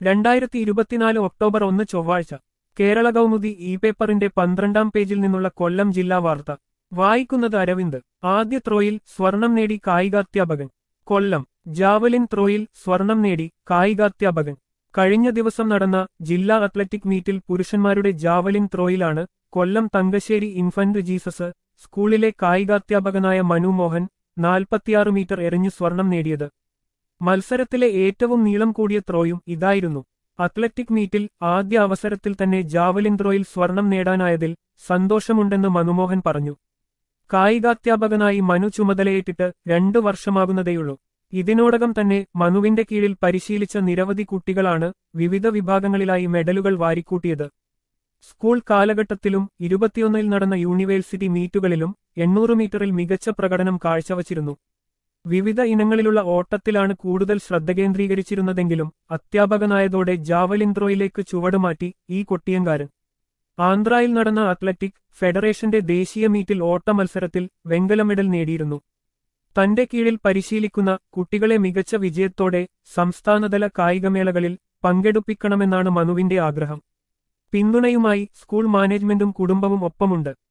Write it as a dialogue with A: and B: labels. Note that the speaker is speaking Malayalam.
A: രണ്ടായിരത്തി ഇരുപത്തിനാല് ഒക്ടോബർ ഒന്ന് ചൊവ്വാഴ്ച കേരള കൗമുദി ഇ പേപ്പറിന്റെ പന്ത്രണ്ടാം പേജിൽ നിന്നുള്ള കൊല്ലം ജില്ലാ വാർത്ത വായിക്കുന്നത് അരവിന്ദ് ആദ്യ ത്രോയിൽ സ്വർണം നേടി കായികാധ്യാപകൻ കൊല്ലം ജാവലിൻ ത്രോയിൽ സ്വർണം നേടി കായികാധ്യാപകൻ കഴിഞ്ഞ ദിവസം നടന്ന ജില്ലാ അത്ലറ്റിക് മീറ്റിൽ പുരുഷന്മാരുടെ ജാവലിൻ ത്രോയിലാണ് കൊല്ലം തങ്കശ്ശേരി ഇൻഫന്റ് ജീസസ് സ്കൂളിലെ കായികാധ്യാപകനായ മനു മോഹൻ നാൽപ്പത്തിയാറ് മീറ്റർ എറിഞ്ഞു സ്വർണം നേടിയത് മത്സരത്തിലെ ഏറ്റവും നീളം കൂടിയ ത്രോയും ഇതായിരുന്നു അത്ലറ്റിക് മീറ്റിൽ ആദ്യ അവസരത്തിൽ തന്നെ ജാവലിൻ ത്രോയിൽ സ്വർണം നേടാനായതിൽ സന്തോഷമുണ്ടെന്ന് മനുമോഹൻ പറഞ്ഞു കായികാധ്യാപകനായി മനു ചുമതലയേറ്റിട്ട് രണ്ടു വർഷമാകുന്നതേയുള്ളൂ ഇതിനോടകം തന്നെ മനുവിന്റെ കീഴിൽ പരിശീലിച്ച നിരവധി കുട്ടികളാണ് വിവിധ വിഭാഗങ്ങളിലായി മെഡലുകൾ വാരിക്കൂട്ടിയത് സ്കൂൾ കാലഘട്ടത്തിലും ഇരുപത്തിയൊന്നിൽ നടന്ന യൂണിവേഴ്സിറ്റി മീറ്റുകളിലും എണ്ണൂറ് മീറ്ററിൽ മികച്ച പ്രകടനം കാഴ്ചവച്ചിരുന്നു വിവിധ ഇനങ്ങളിലുള്ള ഓട്ടത്തിലാണ് കൂടുതൽ ശ്രദ്ധ കേന്ദ്രീകരിച്ചിരുന്നതെങ്കിലും അധ്യാപകനായതോടെ ജാവലിൻ ത്രോയിലേക്ക് ചുവടുമാറ്റി ഈ കൊട്ടിയങ്കാരൻ ആന്ധ്രയിൽ നടന്ന അത്ലറ്റിക് ഫെഡറേഷന്റെ ദേശീയ മീറ്റിൽ ഓട്ട മത്സരത്തിൽ വെങ്കല മെഡൽ നേടിയിരുന്നു തന്റെ കീഴിൽ പരിശീലിക്കുന്ന കുട്ടികളെ മികച്ച വിജയത്തോടെ സംസ്ഥാനതല കായികമേളകളിൽ പങ്കെടുപ്പിക്കണമെന്നാണ് മനുവിന്റെ ആഗ്രഹം പിന്തുണയുമായി സ്കൂൾ മാനേജ്മെന്റും കുടുംബവും ഒപ്പമുണ്ട്